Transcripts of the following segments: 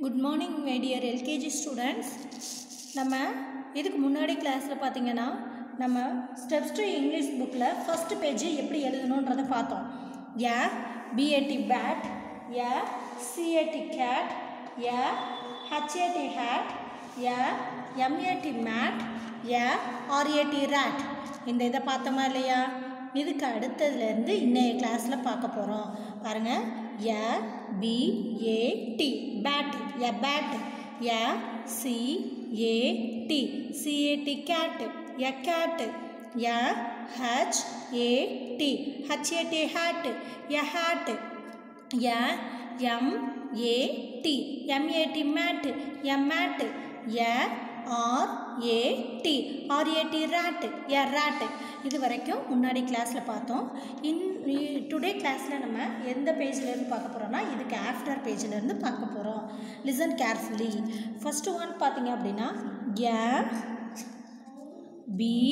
good morning my dear LKG students நம்ம இதுக்கு முன்னாடி கிளாஸில் பார்த்தீங்கன்னா நம்ம ஸ்டெப்ஸ் டு இங்கிலீஷ் புக்கில் ஃபஸ்ட்டு பேஜ் எப்படி எழுதணுன்றதை பார்த்தோம் a B A T bat a C A T cat a H A T hat a M A T mat a R A T rat இந்த இதை பார்த்தோமா இல்லையா இதுக்கு அடுத்ததுலேருந்து இன்னைய கிளாஸில் பார்க்க போகிறோம் பாருங்கள் a B A T bat a bat a C A T C A T cat a cat a H A T H A T hat a hat a M A T M A T mat a mat a R A T R A T rat a rat இது வரைக்கும் முன்னாடி கிளாஸில் பார்த்தோம் இன் today கிளாஸில் நம்ம எந்த பேஜ்லேருந்து பார்க்க போகிறோம்னா இதுக்கு ஆஃப்டர் பேஜ்லேருந்து பார்க்க போகிறோம் லிசன் கேர்ஃபுல்லி ஃபஸ்ட்டு ஒன் பார்த்தீங்க அப்படின்னா a B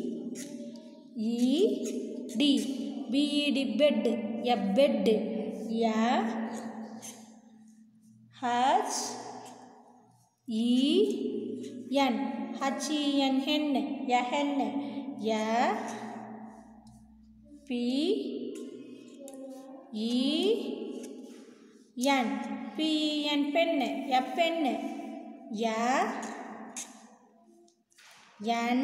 E D B E D bed a bed a H E N H E N hen a hen a P E N P N pen a pen a N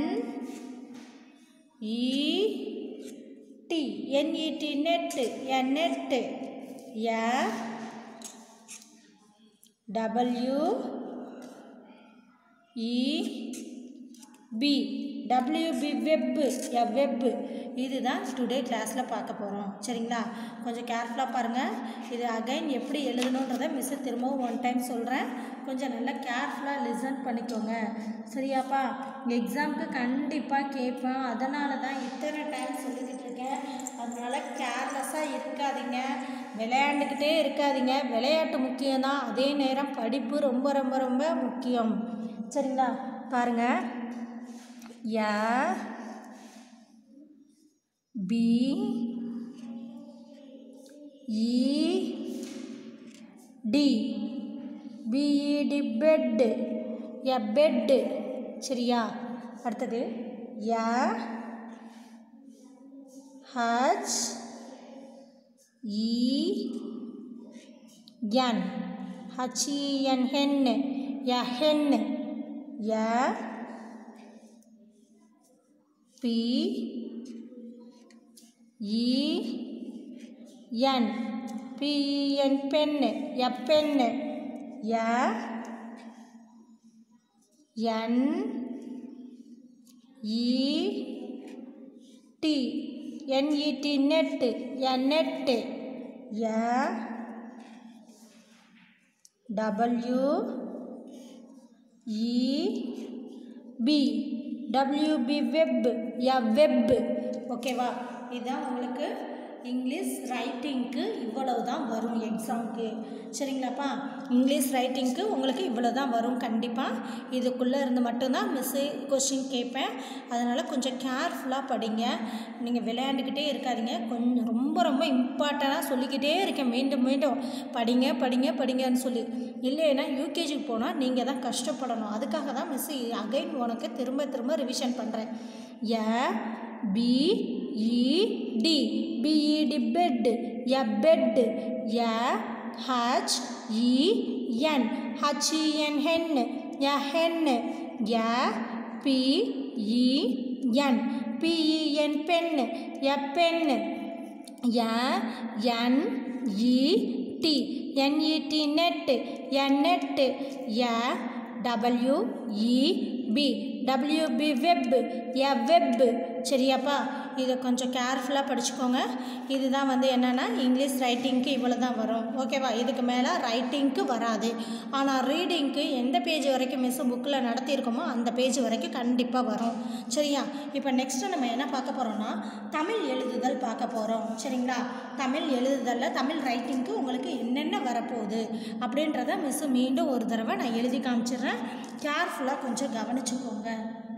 E T N E T net a net a W E B W B web a வெப்பு இதுதான் today கிளாஸில் பார்க்க போகிறோம் சரிங்களா கொஞ்சம் கேர்ஃபுல்லாக பாருங்கள் இது அகைன் எப்படி எழுதணுன்றதை மிஸ்ஸு திரும்பவும் ஒன் டைம் சொல்கிறேன் கொஞ்சம் நல்லா கேர்ஃபுல்லாக லிசன் பண்ணிக்கோங்க சரியாப்பா எக்ஸாமுக்கு கண்டிப்பாக கேட்பேன் அதனால தான் இத்தனை டைம் சொல்லிக்கிட்டு இருக்கேன் அதனால் கேர்லெஸ்ஸாக இருக்காதீங்க விளையாண்டுக்கிட்டே இருக்காதீங்க விளையாட்டு முக்கியம்தான் அதே நேரம் படிப்பு ரொம்ப ரொம்ப ரொம்ப முக்கியம் சரிங்களா பாருங்கள் a B E D B E D bed a bed சரியா அடுத்தது a H E N H E N hen a hen a P E N P N pen a pen a N E T N E T net a net a W E B W B web a web ஓகேவா இதுதான் உங்களுக்கு English ரைட்டிங்க்கு இவ்வளவு தான் வரும் எக்ஸாமுக்கு சரிங்களாப்பா English ரைட்டிங்க்கு உங்களுக்கு இவ்வளோ தான் வரும் கண்டிப்பாக இதுக்குள்ளே இருந்து மட்டும்தான் மிஸ்ஸு கொஷின் கேட்பேன் அதனால் கொஞ்சம் கேர்ஃபுல்லாக படிங்க நீங்கள் விளையாண்டுக்கிட்டே இருக்காதீங்க கொஞ்சம் ரொம்ப ரொம்ப இம்பார்ட்டண்ட்டாக சொல்லிக்கிட்டே இருக்கேன் மீண்டும் மீண்டும் படிங்க படிங்க படிங்கன்னு சொல்லி இல்லைன்னா யூகேஜிக்கு போனால் நீங்கள் தான் கஷ்டப்படணும் அதுக்காக தான் மிஸ்ஸு அகைன் உனக்கு திரும்ப திரும்ப ரிவிஷன் பண்ணுறேன் a B E D B E D bed a bed a H E N H E N hen a hen a P E N P E N pen a pen a N E T N E T net a net a W E B W B web a web சரியாப்பா இதை கொஞ்சம் கேர்ஃபுல்லாக படிச்சுக்கோங்க இதுதான் வந்து என்னென்னா English ரைட்டிங்க்கு இவ்வளோ தான் வரும் ஓகேவா இதுக்கு மேலே ரைட்டிங்க்கு வராது ஆனால் ரீடிங்க்கு எந்த பேஜ் வரைக்கும் மிஸ் புக்கில் நடத்தியிருக்கோமோ அந்த பேஜ் வரைக்கும் கண்டிப்பாக வரும் சரியா இப்போ நெக்ஸ்ட்டு நம்ம என்ன பார்க்க போகிறோம்னா தமிழ் எழுதுதல் பார்க்க போகிறோம் சரிங்களா தமிழ் எழுதுதலில் தமிழ் ரைட்டிங்க்கு உங்களுக்கு என்னென்ன வரப்போகுது அப்படின்றத மிஸ்ஸு மீண்டும் ஒரு தடவை நான் எழுதி காமிச்சிடுறேன் கேர்ஃபுல்லாக கொஞ்சம் கவனிச்சுக்கோங்க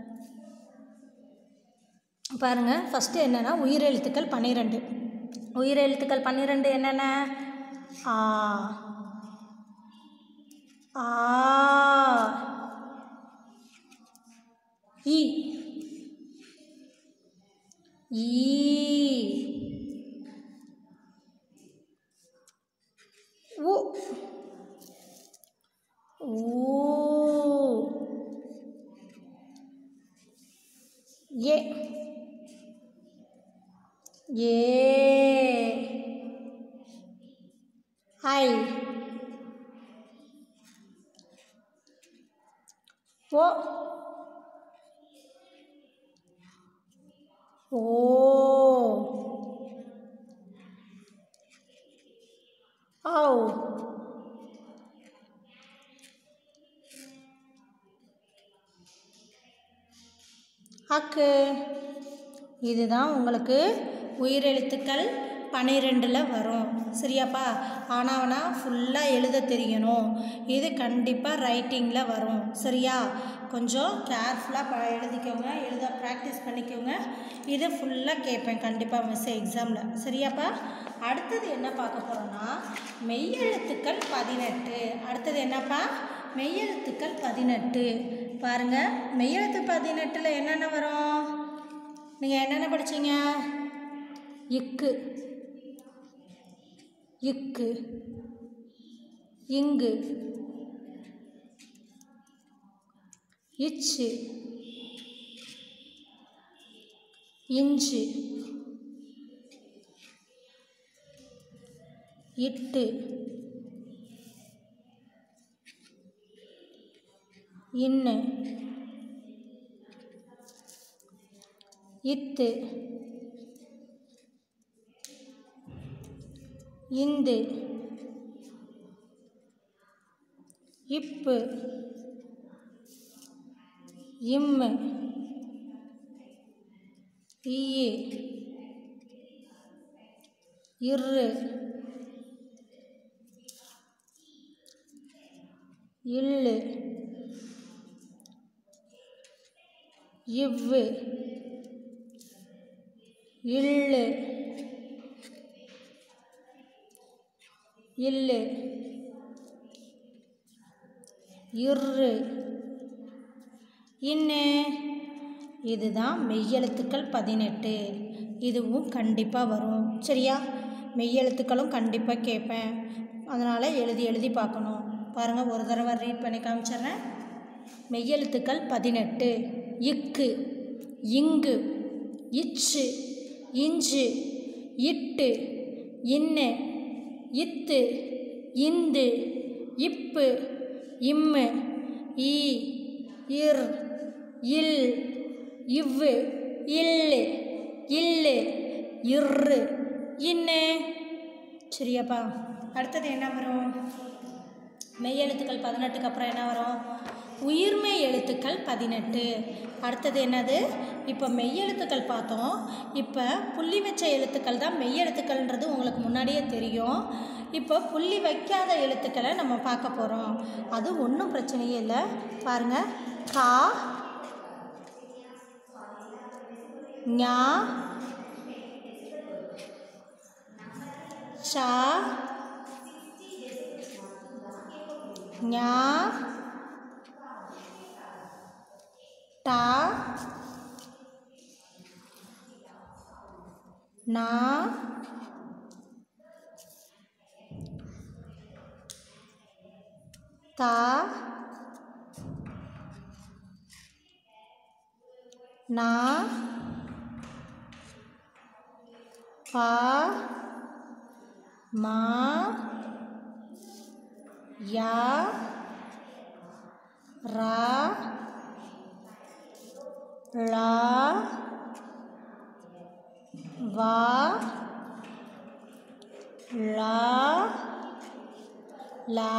பாருங்கள் ஃபஸ்ட்டு என்னென்னா உயிரெழுத்துக்கள் பன்னிரெண்டு உயிரெழுத்துக்கள் பன்னிரெண்டு என்னென்ன ஆ ஆ இ ஈ உ ஊ ஏ ஏ ஐ ஓ ஓ ஔ அக்கு இதுதான் உங்களுக்கு உயிரெழுத்துக்கள் பன்னிரெண்டில் வரும் சரியாப்பா ஆனாவனா ஃபுல்லாக எழுத தெரியணும் இது கண்டிப்பாக ரைட்டிங்கில் வரும் சரியா கொஞ்சம் கேர்ஃபுல்லாக ப எழுதிக்கோங்க எழுத ப்ராக்டிஸ் பண்ணிக்கோங்க இது ஃபுல்லாக கேட்பேன் கண்டிப்பாக மிஸ் எக்ஸாமில் சரியாப்பா அடுத்தது என்ன பார்க்க போகிறோன்னா மெய்யெழுத்துக்கள் பதினெட்டு அடுத்தது என்னப்பா மெய்யெழுத்துக்கள் பதினெட்டு பாருங்கள் மெய்யெழுத்து பதினெட்டில் என்னென்ன வரும் நீங்கள் என்னென்ன படிச்சீங்க இக்கு இக்கு இங்கு இச்சு இஞ்சு இட்டு இன்னு இத்து இந்து இப்பு இம்மு ஈயு இரு இல்லு இவ்வு இல்லு இல்லு இரு இன்னு இதுதான் மெய்யெழுத்துக்கள் பதினெட்டு இதுவும் கண்டிப்பாக வரும் சரியா மெய்யெழுத்துக்களும் கண்டிப்பாக கேட்பேன் அதனால் எழுதி எழுதி பார்க்கணும் பாருங்கள் ஒரு தடவை ரீட் பண்ணி காமிச்சிடுறேன் மெய்யெழுத்துக்கள் பதினெட்டு இக்கு இங்கு இச்சு இஞ்சு இட்டு இன்னு இத்து இந்து இப்பு இம்மு ஈ இர் இல் இவ்வு இல்லு இல்லு இரு இன்னு சரியாப்பா அடுத்தது என்ன வரும் மெய்யெழுத்துக்கள் பதினெட்டுக்கு அப்புறம் என்ன வரும் உயிர்மெய் எழுத்துக்கள் பதினெட்டு அடுத்தது என்னது இப்போ மெய்யெழுத்துக்கள் பார்த்தோம் இப்போ புள்ளி வச்ச எழுத்துக்கள் தான் மெய்யெழுத்துக்கள்ன்றது உங்களுக்கு முன்னாடியே தெரியும் இப்போ புள்ளி வைக்காத எழுத்துக்களை நம்ம பார்க்க போகிறோம் அது ஒன்றும் பிரச்சனையே இல்லை பாருங்கள் கா ஞா சா ஞா டா நா தா நா பா மா யா ரா லா வா லா லா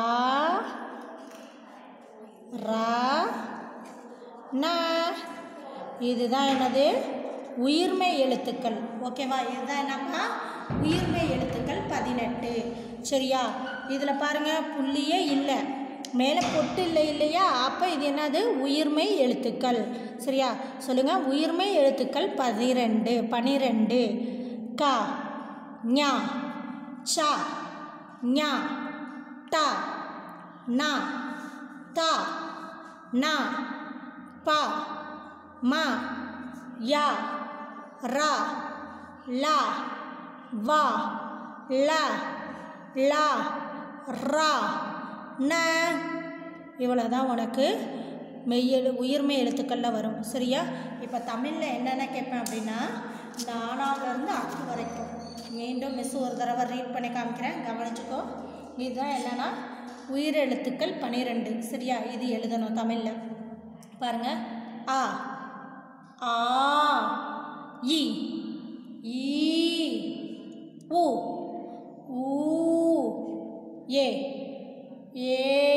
ரா ந இதுதான் என்னது உயிர்மை எழுத்துக்கள் ஓகேவா இதுதான் என்னப்பா உயிர்மை எழுத்துக்கள் பதினெட்டு சரியா இதில் பாருங்கள் புள்ளியே இல்லை மேலே பொட்டு இல்லை இல்லையா அப்போ இது என்னது உயிர்மை எழுத்துக்கள் சரியா சொல்லுங்கள் உயிர்மை எழுத்துக்கள் பதிரெண்டு பனிரெண்டு க ஞா சா ஞா டா நா தா நா பா மா யா ரா லா வா ல லா ரா ந இவ்வளோ தான் உனக்கு மெய்யெழு உயிர்மெய் எழுத்துக்களில் வரும் சரியா இப்போ தமிழில் என்னென்ன கேட்பேன் அப்படின்னா இந்த ஆனாவிலேருந்து அக்கு வரைக்கும் மீண்டும் மிஸ் ஒரு தடவை ரீட் பண்ணி காமிக்கிறேன் கவனிச்சுக்கோ இதுதான் என்னென்னா உயிரெழுத்துக்கள் பன்னிரெண்டு சரியா இது எழுதணும் தமிழில் பாருங்கள் ஆ ஆ இ ஈ உ ஊ ஏ ஏ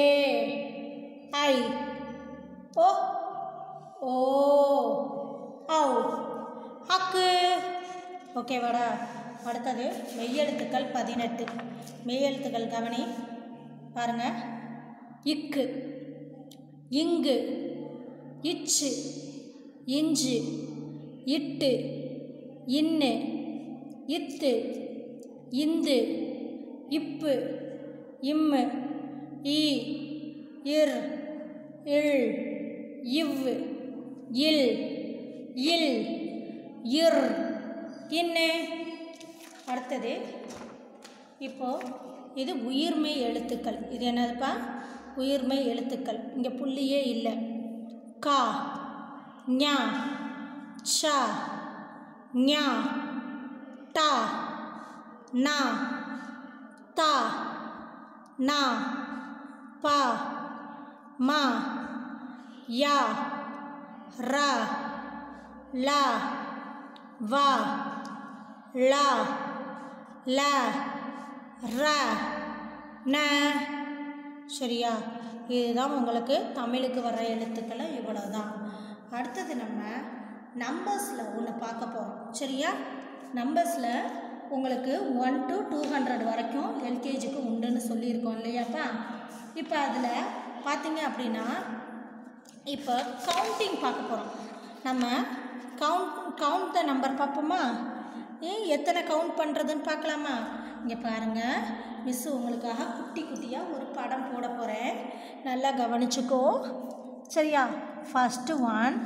ஐ ஓ ஓ ஔ அக்கு ஓகேவாடா அடுத்தது மெய்யெழுத்துக்கள் பதினெட்டு மெய்யெழுத்துக்கள் கவனி பாருங்க இக்கு இங்கு இச்சு இஞ்சு இட்டு இன்னு இத்து இந்து இப்பு இம்மு ஈ இர் இல் இவ் இல் இல் இர் இன்னு அடுத்தது இப்போ இது உயிர்மெய் எழுத்துக்கள் இது என்னதுப்பா உயிர்மெய் எழுத்துக்கள் இங்கே புள்ளியே இல்லை கா ஞா ஷா ஞா டா நா தா நா பா மா யா ரா லா வா லா ல ர ந சரியா இதுதான் உங்களுக்கு தமிழுக்கு வர்ற எழுத்துக்களை இவ்வளோ தான் அடுத்தது நம்ம நம்பர்ஸில் ஒன்று பார்க்க போகிறோம் சரியா நம்பர்ஸில் உங்களுக்கு ஒன் டு டூ ஹண்ட்ரட் வரைக்கும் எல்கேஜிக்கு உண்டுன்னு சொல்லியிருக்கோம் இல்லையாப்பா இப்போ அதில் பார்த்தீங்க அப்படின்னா இப்போ கவுண்டிங் பார்க்க போகிறோம் நம்ம கவுண்ட் கவுண்ட் த நம்பர் பார்ப்போமா ஏன் எத்தனை கவுண்ட் பண்ணுறதுன்னு பார்க்கலாமா இங்கே பாருங்கள் மிஸ்ஸு உங்களுக்காக குட்டி குட்டியாக ஒரு படம் போட போகிறேன் நல்லா கவனிச்சுக்கோ சரியா first one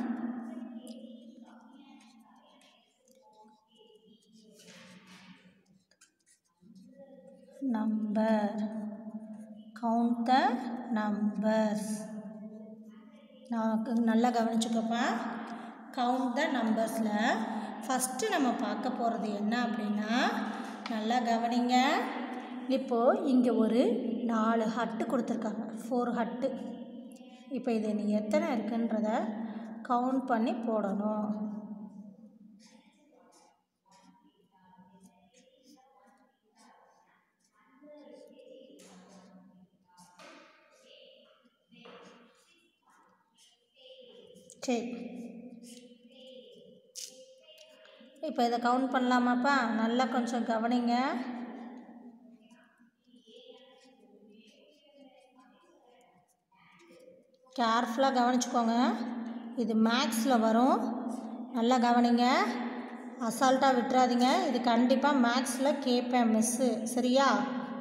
number count the numbers நான் நல்லா கவனிச்சுக்கப்பா கவுண்ட் த நம்பர்ஸில் ஃபஸ்ட்டு நம்ம பார்க்க போகிறது என்ன அப்படின்னா நல்லா கவனிங்க இப்போது இங்கே ஒரு நாலு ஹட்டு கொடுத்துருக்காங்க ஃபோர் ஹட்டு இப்போ இது நீ எத்தனை இருக்குன்றத கவுண்ட் பண்ணி போடணும் சரி இப்போ இதை கவுண்ட் பண்ணலாமாப்பா நல்லா கொஞ்சம் கவனிங்க கேர்ஃபுல்லாக கவனிச்சுக்கோங்க இது மேக்ஸில் வரும் நல்லா கவனிங்க அசால்ட்டாக விட்டுறாதீங்க இது கண்டிப்பாக மேக்ஸில் கேட்பேன் மிஸ்ஸு சரியா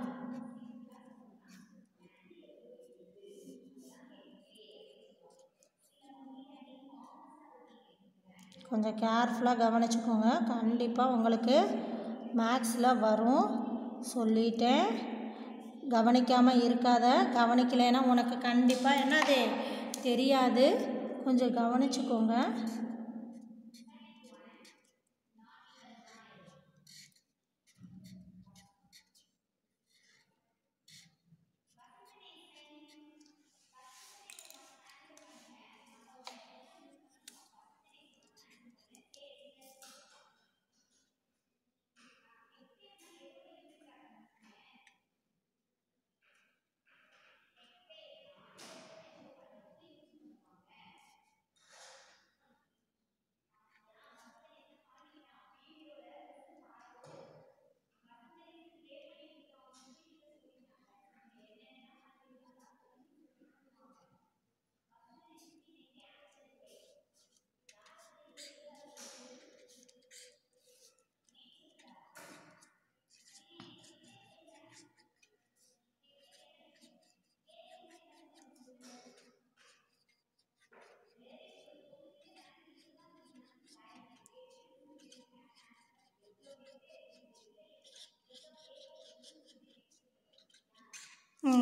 கொஞ்சம் கேர்ஃபுல்லாக கவனிச்சுக்கோங்க கண்டிப்பாக உங்களுக்கு மேக்ஸில் வரும் சொல்லிட்டேன் கவனிக்காமல் இருக்காத கவனிக்கலைன்னா உனக்கு கண்டிப்பாக என்னது தெரியாது கொஞ்சம் கவனிச்சுக்கோங்க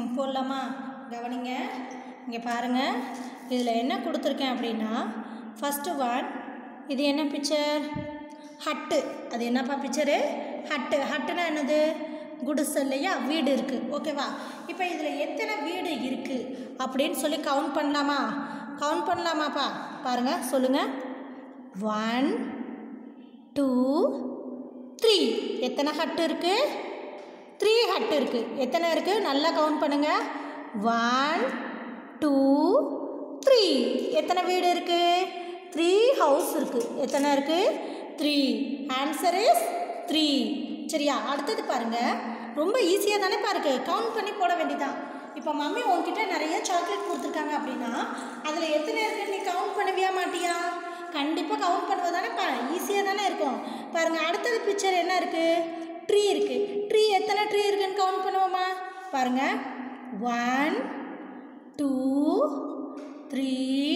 ம் போடலாமா கவனிங்க இங்கே பாருங்கள் இதில் என்ன கொடுத்துருக்கேன் அப்படின்னா ஃபஸ்ட்டு ஒன் இது என்ன பிக்சர் ஹட்டு அது என்னப்பா பிக்சரு ஹட்டு ஹட்டுனா என்னது குடிசை இல்லையா வீடு இருக்குது ஓகேவா இப்போ இதில் எத்தனை வீடு இருக்குது அப்படின்னு சொல்லி கவுண்ட் பண்ணலாமா கவுண்ட் பண்ணலாமாப்பா பாருங்கள் சொல்லுங்கள் ஒன் டூ த்ரீ எத்தனை ஹட்டு இருக்குது த்ரீ ஹட் இருக்குது எத்தனை இருக்குது நல்லா கவுண்ட் பண்ணுங்கள் ஒன் டூ த்ரீ எத்தனை வீடு இருக்குது த்ரீ ஹவுஸ் இருக்குது எத்தனை இருக்குது த்ரீ ஆன்சர் இஸ் த்ரீ சரியா அடுத்தது பாருங்கள் ரொம்ப ஈஸியாக தானே பாருக்கு கவுண்ட் பண்ணி போட வேண்டியதான் இப்போ மம்மி உன்கிட்ட நிறைய சாக்லேட் கொடுத்துருக்காங்க அப்படின்னா அதில் எத்தனை இருக்குன்னு நீ கவுண்ட் பண்ணுவியா மாட்டியா கண்டிப்பாக கவுண்ட் பண்ணுவது தானே பா ஈஸியாக தானே இருக்கும் பாருங்கள் அடுத்தது பிக்சர் என்ன இருக்குது ட்ரீ இருக்குது ட்ரீ எத்தனை ட்ரீ இருக்குன்னு கவுண்ட் பண்ணுவோமா பாருங்கள் ஒன் டூ த்ரீ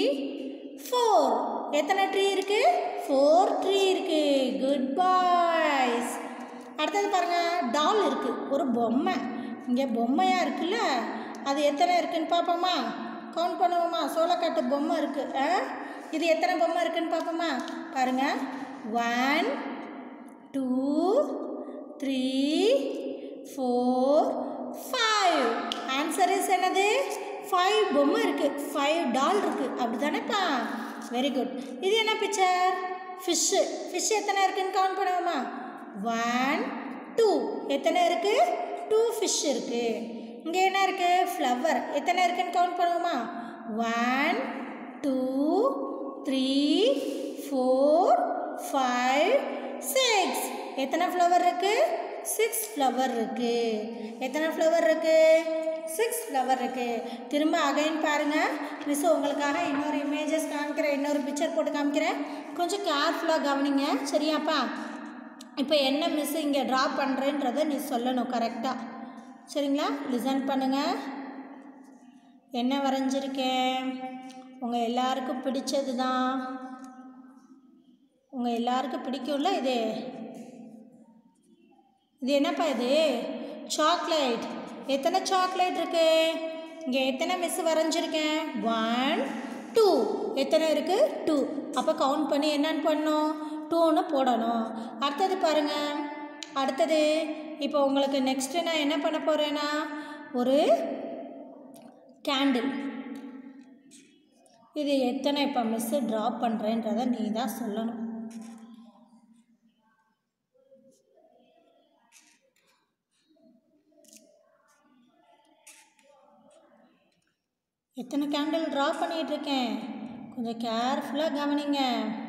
ஃபோர் எத்தனை ட்ரீ இருக்குது ஃபோர் ட்ரீ இருக்குது குட் பாய்ஸ் அடுத்தது பாருங்கள் டால் இருக்குது ஒரு பொம்மை இங்கே பொம்மையாக இருக்குல்ல அது எத்தனை இருக்குன்னு பார்ப்போமா கவுண்ட் பண்ணுவோமா சோளக்காட்டு பொம்மை இருக்குது ஆ இது எத்தனை பொம்மை இருக்குன்னு பார்ப்போமா பாருங்கள் one two three four five answer is என்னது ஃபைவ் பொம்மை இருக்குது ஃபைவ் டால் இருக்குது அப்படி தானேப்பா வெரி குட் இது என்ன பிக்சர் ஃபிஷ்ஷு ஃபிஷ் எத்தனை இருக்குன்னு கவுண்ட் பண்ணுவோமா ஒன் டூ எத்தனை இருக்குது டூ ஃபிஷ் இருக்குது இங்கே என்ன இருக்குது ஃப்ளவர் எத்தனை இருக்குன்னு கவுண்ட் பண்ணுவோமா one two three four five six எத்தனை ஃப்ளவர் இருக்குது சிக்ஸ் ஃப்ளவர் இருக்குது எத்தனை ஃப்ளவர் இருக்குது சிக்ஸ் ஃப்ளவர் இருக்குது திரும்ப அகைன் பாருங்கள் மிஸ் உங்களுக்காக இன்னொரு இமேஜஸ் காமிக்கிறேன் இன்னொரு பிக்சர் போட்டு காமிக்கிறேன் கொஞ்சம் கேர்ஃபுல்லாக கவனிங்க சரியாப்பா இப்போ என்ன மிஸ் இங்கே ட்ரா பண்ணுறேன்றதை நீ சொல்லணும் கரெக்டாக சரிங்களா லிசன் பண்ணுங்கள் என்ன வரைஞ்சிருக்கேன் உங்கள் எல்லாருக்கும் பிடிச்சது தான் உங்கள் எல்லாருக்கும் பிடிக்கும்ல இது இது என்னப்பா இது சாக்லேட் எத்தனை சாக்லேட் இருக்கு இங்கே எத்தனை மிஸ் வரைஞ்சிருக்கேன் ஒன் டூ எத்தனை இருக்குது டூ அப்போ கவுண்ட் பண்ணி என்னன்னு பண்ணணும் டூன்னு போடணும் அடுத்தது பாருங்கள் அடுத்தது இப்போ உங்களுக்கு நெக்ஸ்ட்டு நான் என்ன பண்ண போகிறேன்னா ஒரு கேண்டில் இது எத்தனை இப்போ மிஸ்ஸு ட்ரா பண்ணுறேன்றதை நீ தான் சொல்லணும் எத்தனை கேண்டில் ட்ரா பண்ணிகிட்ருக்கேன் கொஞ்சம் கேர்ஃபுல்லாக கவனிங்க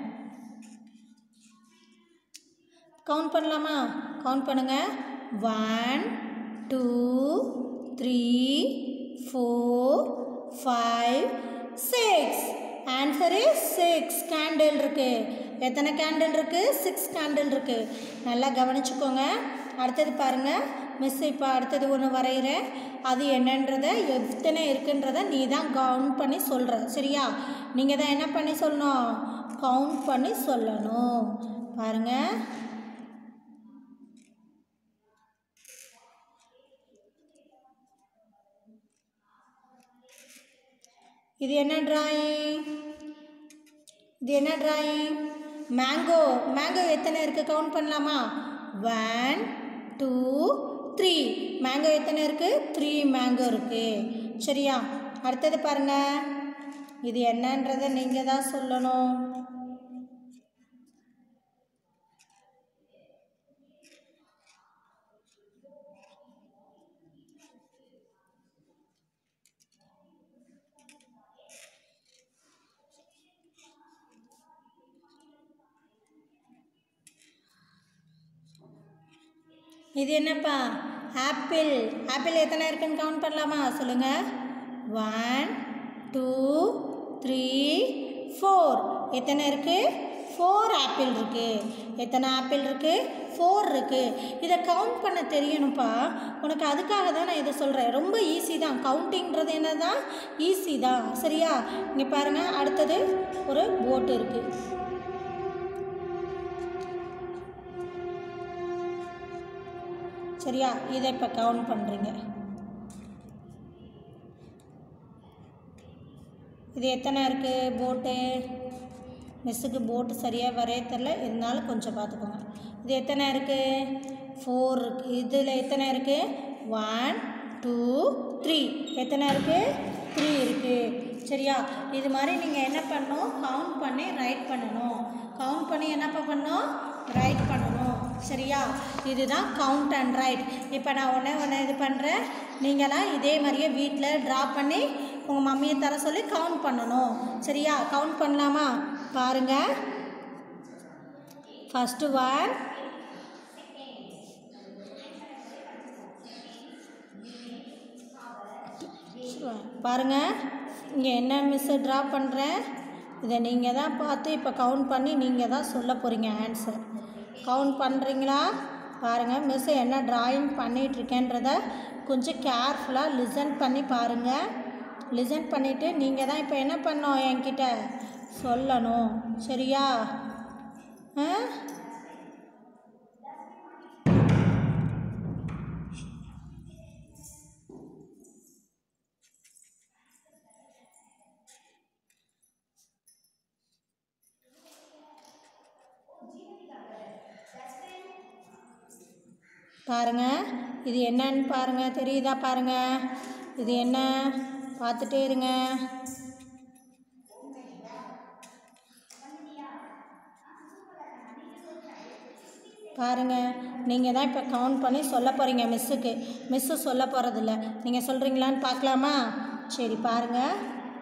கவுண்ட் பண்ணலாமா கவுண்ட் பண்ணுங்கள் one two three four five six answer is six candle இருக்குது எத்தனை கேண்டில் இருக்குது சிக்ஸ் கேண்டில் இருக்குது நல்லா கவனிச்சுக்கோங்க அடுத்தது பாருங்கள் மிஸ் இப்போ அடுத்தது ஒன்று வரைகிறேன் அது என்னன்றதை எத்தனை இருக்குன்றதை நீ தான் கவுண்ட் பண்ணி சொல்கிற சரியா நீங்கள் தான் என்ன பண்ணி சொல்லணும் கவுண்ட் பண்ணி சொல்லணும் பாருங்கள் இது என்ன டிராயிங் இது என்ன டிராயிங் மேங்கோ மேங்கோ எத்தனை இருக்குது கவுண்ட் பண்ணலாமா ஒன் டூ த்ரீ மேங்கோ எத்தனை இருக்குது த்ரீ மேங்கோ இருக்குது சரியா அடுத்தது பாருங்க இது என்னன்றதை நீங்கள் தான் சொல்லணும் இது என்னப்பா ஆப்பிள் ஆப்பிள் எத்தனை இருக்குன்னு கவுண்ட் பண்ணலாமா சொல்லுங்கள் ஒன் டூ த்ரீ ஃபோர் எத்தனை இருக்குது ஃபோர் ஆப்பிள் இருக்குது எத்தனை ஆப்பிள் இருக்குது ஃபோர் இருக்குது இதை கவுண்ட் பண்ண தெரியணும்ப்பா உனக்கு அதுக்காக தான் நான் இதை சொல்கிறேன் ரொம்ப ஈஸி தான் கவுண்டிங்கிறது என்ன தான் ஈஸி தான் சரியா இங்கே பாருங்கள் அடுத்தது ஒரு போட் இருக்குது சரியா இதை இப்போ கவுண்ட் பண்ணுறீங்க இது எத்தனை இருக்குது போட்டு மிஸ்ஸுக்கு போட்டு சரியாக வரைய தெரில இருந்தாலும் கொஞ்சம் பார்த்துக்கோங்க இது எத்தனை இருக்குது ஃபோர் இருக்குது இதில் எத்தனை இருக்குது ஒன் டூ த்ரீ எத்தனை இருக்குது த்ரீ இருக்குது சரியா இது மாதிரி நீங்கள் என்ன பண்ணணும் கவுண்ட் பண்ணி ரைட் பண்ணணும் கவுண்ட் பண்ணி என்னப்பா பண்ணணும் ரைட் பண்ணணும் சரியா இதுதான் கவுண்ட் அண்ட் ரைட் இப்போ நான் ஒன்றே ஒன்று இது பண்ணுறேன் நீங்களாம் இதே மாதிரியே வீட்டில் ட்ரா பண்ணி உங்கள் மம்மியை தர சொல்லி கவுண்ட் பண்ணணும் சரியா கவுண்ட் பண்ணலாமா பாருங்கள் ஃபஸ்ட்டு ஒன் பாருங்கள் இங்கே என்ன மிஸ்ஸு ட்ரா பண்ணுறேன் இதை நீங்கள் தான் பார்த்து இப்போ கவுண்ட் பண்ணி நீங்கள் தான் சொல்ல போகிறீங்க ஆன்சர் கவுண்ட் பண்ணுறீங்களா பாருங்கள் மிஸ்ஸு என்ன ட்ராயிங் பண்ணிகிட்ருக்கேன்றத கொஞ்சம் கேர்ஃபுல்லாக லிசன் பண்ணி பாருங்கள் லிசன் பண்ணிவிட்டு நீங்கள் தான் இப்போ என்ன பண்ணோம் என்கிட்ட சொல்லணும் சரியா ஆ பாருங்க இது என்னன்னு பாருங்க தெரியுதா பாருங்க இது என்ன பார்த்துட்டே இருங்க பாருங்க நீங்கள் தான் இப்போ கவுண்ட் பண்ணி சொல்ல போகிறீங்க மிஸ்ஸுக்கு மிஸ்ஸு சொல்ல போகிறதில்ல நீங்கள் சொல்கிறீங்களான்னு பார்க்கலாமா சரி பாருங்கள்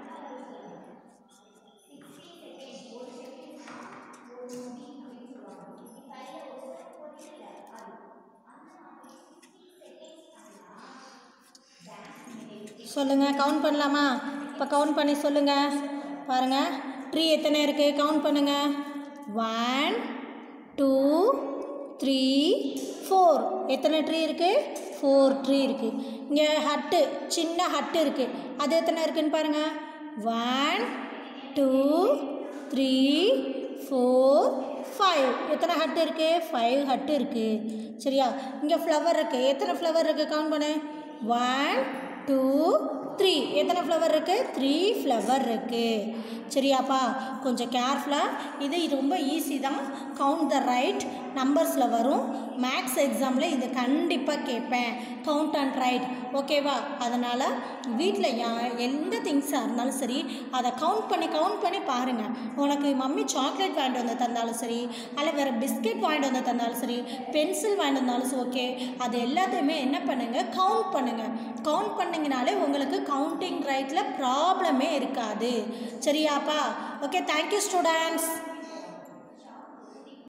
சொல்லுங்கள் கவுண்ட் பண்ணலாமா இப்போ கவுண்ட் பண்ணி சொல்லுங்கள் பாருங்கள் ட்ரீ எத்தனை இருக்குது கவுண்ட் பண்ணுங்கள் ஒன் டூ த்ரீ ஃபோர் எத்தனை ட்ரீ இருக்குது ஃபோர் ட்ரீ இருக்குது இங்கே ஹட்டு சின்ன ஹட்டு இருக்குது அது எத்தனை இருக்குன்னு பாருங்கள் one two three four five எத்தனை ஹட்டு இருக்குது ஃபைவ் ஹட்டு இருக்குது சரியா இங்கே ஃப்ளவர் இருக்குது எத்தனை ஃப்ளவர் இருக்குது கவுண்ட் பண்ணு ஒன் டூ த்ரீ எத்தனை ஃப்ளவர் இருக்குது த்ரீ ஃப்ளவர் இருக்குது சரியாப்பா கொஞ்சம் கேர்ஃபுல்லாக இது ரொம்ப ஈஸி தான் கவுண்ட் த ரைட் நம்பர்ஸில் வரும் மேக்ஸ் எக்ஸாமில் இது கண்டிப்பாக கேட்பேன் கவுண்ட் அண்ட் ரைட் ஓகேவா அதனால் வீட்டில் யா எந்த திங்ஸாக இருந்தாலும் சரி அதை கவுண்ட் பண்ணி கவுண்ட் பண்ணி பாருங்கள் உனக்கு மம்மி சாக்லேட் வாங்கிட்டு வந்து தந்தாலும் சரி அல்ல வேறு பிஸ்கெட் வாங்கிட்டு வந்து தந்தாலும் சரி பென்சில் வாங்கிட்டு வந்தாலும் சரி ஓகே அது எல்லாத்தையுமே என்ன பண்ணுங்கள் கவுண்ட் பண்ணுங்கள் கவுண்ட் பண்ணிங்கனாலே உங்களுக்கு கவுண்டிங் ரைட்டில் ப்ராப்ளமே இருக்காது சரியாப்பா ஓகே தேங்க்யூ ஸ்டூடெண்ட்ஸ்